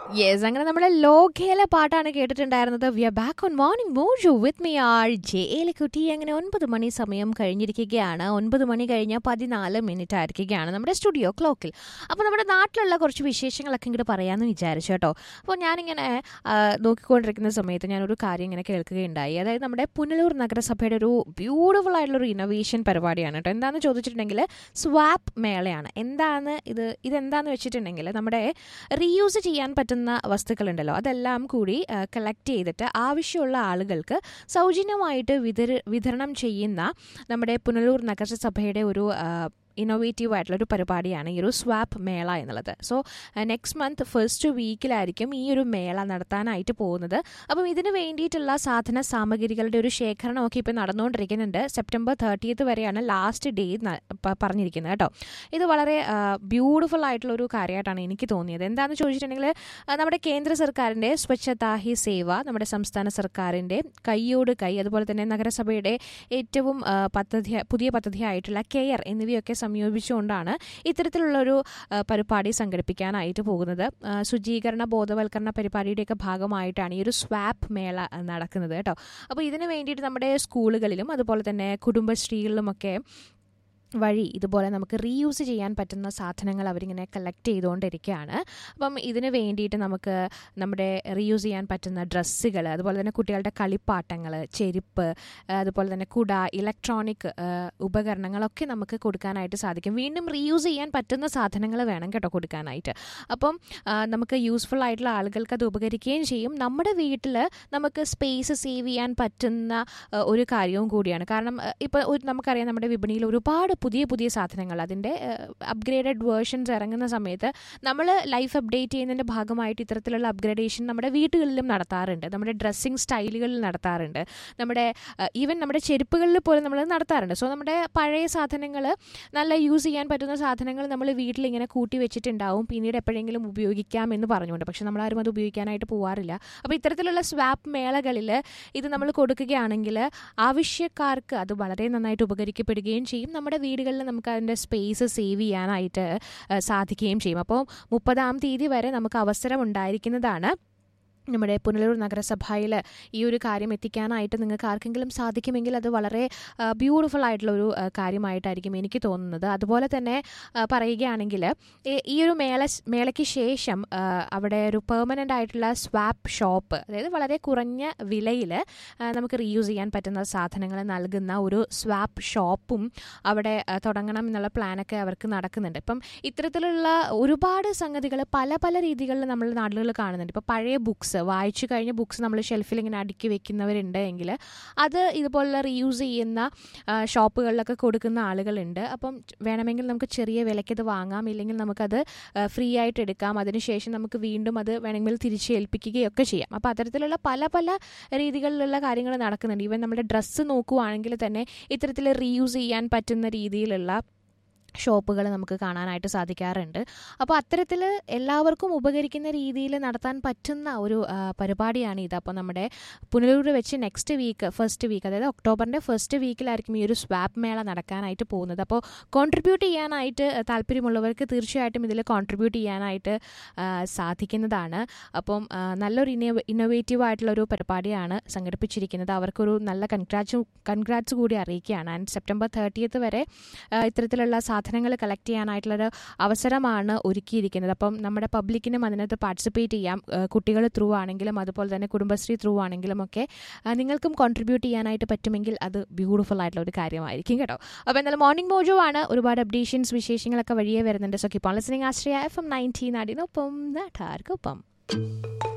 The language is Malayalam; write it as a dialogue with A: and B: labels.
A: യെസ് അങ്ങനെ നമ്മുടെ ലോകേല പാട്ടാണ് കേട്ടിട്ടുണ്ടായിരുന്നത് we are back on morning മോജു with me R J Kutty അങ്ങനെ ഒൻപത് മണി സമയം കഴിഞ്ഞിരിക്കുകയാണ് ഒൻപത് മണി കഴിഞ്ഞ പതിനാല് മിനിറ്റ് ആയിരിക്കുകയാണ് നമ്മുടെ സ്റ്റുഡിയോ ക്ലോക്കിൽ അപ്പോൾ നമ്മുടെ നാട്ടിലുള്ള കുറച്ച് വിശേഷങ്ങളൊക്കെ ഇങ്ങോട്ട് പറയാമെന്ന് വിചാരിച്ചു കേട്ടോ അപ്പോൾ ഞാനിങ്ങനെ ആ, നോക്കിക്കൊണ്ടിരിക്കുന്ന സമയത്ത് ഞാനൊരു കാര്യം ഇങ്ങനെ കേൾക്കുകയുണ്ടായി അതായത് നമ്മുടെ പുനലൂർ നഗരസഭയുടെ ഒരു ബ്യൂട്ടിഫുൾ ആയിട്ടുള്ള ഒരു ഇന്നോവേഷൻ പരിപാടിയാണ് കേട്ടോ എന്താണെന്ന് ചോദിച്ചിട്ടുണ്ടെങ്കിൽ സ്വാപ്പ് മേളയാണ് എന്താണ് ഇത് ഇതെന്താന്ന് വെച്ചിട്ടുണ്ടെങ്കിൽ നമ്മുടെ റീയൂസ് ചെയ്യാൻ പറ്റുന്ന വസ്തുക്കളുണ്ടല്ലോ അതെല്ലാം കൂടി കളക്ട് ചെയ്തിട്ട് ആവശ്യമുള്ള ആളുകൾക്ക് സൗജന്യമായിട്ട് വിതര വിതരണം ചെയ്യുന്ന നമ്മുടെ പുനലൂർ നഗരസഭയുടെ ഒരു ഇന്നോവേറ്റീവ് ആയിട്ടുള്ള ഒരു പരിപാടിയാണ് ഈ ഒരു സ്വാപ്പ് മേള എന്നുള്ളത് സോ നെക്സ്റ്റ് മന്ത് ഫസ്റ്റ് വീക്കിലായിരിക്കും ഈ ഒരു മേള നടത്താനായിട്ട് പോകുന്നത് അപ്പം ഇതിന് വേണ്ടിയിട്ടുള്ള സാധന സാമഗ്രികളുടെ ഒരു ശേഖരണമൊക്കെ ഇപ്പോൾ നടന്നുകൊണ്ടിരിക്കുന്നുണ്ട് സെപ്റ്റംബർ തേർട്ടിയത്ത് വരെയാണ് ലാസ്റ്റ് ഡേ പറഞ്ഞിരിക്കുന്നത് കേട്ടോ ഇത് വളരെ ബ്യൂട്ടിഫുൾ ആയിട്ടുള്ള ഒരു കാര്യമായിട്ടാണ് എനിക്ക് തോന്നിയത് എന്താണെന്ന് ചോദിച്ചിട്ടുണ്ടെങ്കിൽ ആ, നമ്മുടെ കേന്ദ്ര സർക്കാരിൻ്റെ സ്വച്ഛതാ ഹി സേവ നമ്മുടെ സംസ്ഥാന സർക്കാരിൻ്റെ കൈയോട് കൈ അതുപോലെ തന്നെ നഗരസഭയുടെ ഏറ്റവും ആ, പദ്ധതി പുതിയ പദ്ധതിയായിട്ടുള്ള കെയർ എന്നിവയൊക്കെ സംയോജിച്ചുകൊണ്ടാണ് ഇത്തരത്തിലുള്ളൊരു ആ, പരിപാടി സംഘടിപ്പിക്കാനായിട്ട് പോകുന്നത് ആ, ശുചീകരണ ബോധവൽക്കരണ പരിപാടിയുടെയൊക്കെ ഭാഗമായിട്ടാണ് ഈ ഒരു സ്വാപ്പ് മേള ആ, നടക്കുന്നത് കേട്ടോ അപ്പോൾ ഇതിന് വേണ്ടിയിട്ട് നമ്മുടെ സ്കൂളുകളിലും അതുപോലെ തന്നെ കുടുംബശ്രീകളിലുമൊക്കെ വഴി ഇതുപോലെ നമുക്ക് റീയൂസ് ചെയ്യാൻ പറ്റുന്ന സാധനങ്ങൾ അവരിങ്ങനെ കളക്ട് ചെയ്തുകൊണ്ടിരിക്കുകയാണ് അപ്പം ഇതിന് വേണ്ടിയിട്ട് നമുക്ക് നമ്മുടെ റീയൂസ് ചെയ്യാൻ പറ്റുന്ന ഡ്രസ്സുകൾ അതുപോലെ തന്നെ കുട്ടികളുടെ കളിപ്പാട്ടങ്ങൾ ചെരുപ്പ് ആ, അതുപോലെ തന്നെ കുട ഇലക്ട്രോണിക് ഉപകരണങ്ങളൊക്കെ നമുക്ക് കൊടുക്കാനായിട്ട് സാധിക്കും വീണ്ടും റീയൂസ് ചെയ്യാൻ പറ്റുന്ന സാധനങ്ങൾ വേണം കേട്ടോ കൊടുക്കാനായിട്ട് അപ്പം ആ, നമുക്ക് യൂസ്ഫുൾ ആയിട്ടുള്ള ആളുകൾക്ക് അത് ഉപകരിക്കുകയും ചെയ്യും നമ്മുടെ വീട്ടിൽ നമുക്ക് സ്പേസ് സേവ് ചെയ്യാൻ പറ്റുന്ന ആ, ഒരു കാര്യവും കൂടിയാണ് കാരണം ഇപ്പോൾ നമുക്കറിയാം നമ്മുടെ വിപണിയിൽ ഒരുപാട് പുതിയ പുതിയ സാധനങ്ങൾ അതിൻ്റെ അപ്ഗ്രേഡഡ് വേർഷൻസ് ഇറങ്ങുന്ന സമയത്ത് നമ്മൾ ലൈഫ് അപ്ഡേറ്റ് ചെയ്യുന്നതിൻ്റെ ഭാഗമായിട്ട് ഇത്തരത്തിലുള്ള അപ്ഗ്രേഡേഷൻ നമ്മുടെ വീടുകളിലും നടത്താറുണ്ട് നമ്മുടെ ഡ്രസ്സിങ് സ്റ്റൈലുകളിൽ നടത്താറുണ്ട് നമ്മുടെ ഈവൻ നമ്മുടെ ചെരുപ്പുകളിൽ പോലും നമ്മൾ നടത്താറുണ്ട് സോ നമ്മുടെ പഴയ സാധനങ്ങൾ നല്ല യൂസ് ചെയ്യാൻ പറ്റുന്ന സാധനങ്ങൾ നമ്മൾ വീട്ടിൽ ഇങ്ങനെ കൂട്ടി വെച്ചിട്ടുണ്ടാവും പിന്നീട് എപ്പോഴെങ്കിലും ഉപയോഗിക്കാം എന്ന് പറഞ്ഞുകൊണ്ട് പക്ഷെ നമ്മളാരും അത് ഉപയോഗിക്കാനായിട്ട് പോകാറില്ല അപ്പോൾ ഇത്തരത്തിലുള്ള സ്വാപ്പ് മേളകളിൽ ഇത് നമ്മൾ കൊടുക്കുകയാണെങ്കിൽ ആവശ്യക്കാർക്ക് അത് വളരെ നന്നായിട്ട് ഉപകരിക്കപ്പെടുകയും ചെയ്യും നമ്മുടെ വീടുകളിൽ നമുക്ക് അതിൻ്റെ സ്പേസ് സേവ് ചെയ്യാനായിട്ട് ആ, സാധിക്കുകയും ചെയ്യും അപ്പോൾ മുപ്പതാം തീയതി വരെ നമുക്ക് അവസരം ഉണ്ടായിരിക്കുന്നതാണ് നമ്മുടെ പുനലൂർ നഗരസഭയിൽ ഈ ഒരു കാര്യം എത്തിക്കാനായിട്ട് നിങ്ങൾക്ക് ആർക്കെങ്കിലും സാധിക്കുമെങ്കിൽ അത് വളരെ ബ്യൂട്ടിഫുൾ ആയിട്ടുള്ള ഒരു ആ, കാര്യമായിട്ടായിരിക്കും എനിക്ക് തോന്നുന്നത് അതുപോലെ തന്നെ ആ, പറയുകയാണെങ്കിൽ ഈ- ഈ ഒരു മേള മേളയ്ക്ക് ശേഷം ആ, അവിടെ ഒരു പെർമനൻ്റ് ആയിട്ടുള്ള സ്വാപ്പ് ഷോപ്പ് അതായത് വളരെ കുറഞ്ഞ വിലയിൽ നമുക്ക് റീയൂസ് ചെയ്യാൻ പറ്റുന്ന സാധനങ്ങൾ നൽകുന്ന ഒരു സ്വാപ്പ് ഷോപ്പും അവിടെ ആ, തുടങ്ങണം എന്നുള്ള പ്ലാനൊക്കെ അവർക്ക് നടക്കുന്നുണ്ട് ഇപ്പം ഇത്തരത്തിലുള്ള ഒരുപാട് സംഗതികൾ പല പല രീതികളിൽ നമ്മൾ നാടുകളിൽ കാണുന്നുണ്ട് ഇപ്പോൾ പഴയ ബുക്സ് വായിച്ചു കഴിഞ്ഞ ബുക്സ് നമ്മൾ ഷെൽഫിൽ ഇങ്ങനെ അടുക്കി വെക്കുന്നവരുണ്ട് എങ്കിൽ അത് ഇതുപോലുള്ള റീയൂസ് ചെയ്യുന്ന ആ, ഷോപ്പുകളിലൊക്കെ കൊടുക്കുന്ന ആളുകളുണ്ട് അപ്പം വേണമെങ്കിൽ നമുക്ക് ചെറിയ വിലയ്ക്ക് അത് വാങ്ങാം ഇല്ലെങ്കിൽ നമുക്കത് ഫ്രീ ആയിട്ട് എടുക്കാം അതിനുശേഷം നമുക്ക് വീണ്ടും അത് വേണമെങ്കിൽ തിരിച്ച് ഏൽപ്പിക്കുകയൊക്കെ ചെയ്യാം അപ്പോൾ അത്തരത്തിലുള്ള പല പല രീതികളിലുള്ള കാര്യങ്ങൾ നടക്കുന്നുണ്ട് ഈവൻ നമ്മുടെ ഡ്രസ്സ് നോക്കുവാണെങ്കിൽ തന്നെ ഇത്തരത്തിൽ റീയൂസ് ചെയ്യാൻ പറ്റുന്ന രീതിയിലുള്ള ഷോപ്പുകൾ നമുക്ക് കാണാനായിട്ട് സാധിക്കാറുണ്ട് അപ്പോൾ അത്തരത്തിൽ എല്ലാവർക്കും ഉപകരിക്കുന്ന രീതിയിൽ നടത്താൻ പറ്റുന്ന ഒരു ആ, പരിപാടിയാണ് ഇത് അപ്പോൾ നമ്മുടെ പുനലൂർ വെച്ച് നെക്സ്റ്റ് വീക്ക് ഫസ്റ്റ് വീക്ക് അതായത് ഒക്ടോബറിൻ്റെ ഫസ്റ്റ് വീക്കിലായിരിക്കും ഈ ഒരു സ്വാപ്പ് മേള നടക്കാനായിട്ട് പോകുന്നത് അപ്പോൾ കോൺട്രിബ്യൂട്ട് ചെയ്യാനായിട്ട് താല്പര്യമുള്ളവർക്ക് തീർച്ചയായിട്ടും ഇതിൽ കോൺട്രിബ്യൂട്ട് ചെയ്യാനായിട്ട് ആ, സാധിക്കുന്നതാണ് അപ്പം ആ, നല്ലൊരു ഇന്നോ ഇന്നോവേറ്റീവ് ആയിട്ടുള്ള ഒരു പരിപാടിയാണ് സംഘടിപ്പിച്ചിരിക്കുന്നത് അവർക്കൊരു നല്ല കൺഗ്രാറ്റ്സ് കൺഗ്രാറ്റ്സ് കൂടി അറിയിക്കുകയാണ് ആൻഡ് സെപ്റ്റംബർ തേർട്ടിയത്ത് വരെ ആ, ഇത്തരത്തിലുള്ള സാധനങ്ങൾ കളക്ട് ചെയ്യാനായിട്ടുള്ളൊരു അവസരമാണ് ഒരുക്കിയിരിക്കുന്നത് അപ്പം നമ്മുടെ പബ്ലിക്കിനും അതിനകത്ത് പാർട്ടിസിപ്പേറ്റ് ചെയ്യാം കുട്ടികൾ ത്രൂ ആണെങ്കിലും അതുപോലെ തന്നെ കുടുംബശ്രീ ത്രൂ ആണെങ്കിലും ഒക്കെ ആ, നിങ്ങൾക്കും കോൺട്രിബ്യൂട്ട് ചെയ്യാനായിട്ട് പറ്റുമെങ്കിൽ അത് ബ്യൂട്ടിഫുൾ ആയിട്ടുള്ള ഒരു കാര്യമായിരിക്കും കേട്ടോ അപ്പോൾ എന്തായാലും മോർണിംഗ് മോജോ ആണ് ഒരുപാട് അപ്ഡേഷൻസ് വിശേഷങ്ങളൊക്കെ വഴിയേ വരുന്നുണ്ട് so keep on listening Ashraya F M nineteen നാടിനൊപ്പം നാട്ടാർക്കൊപ്പം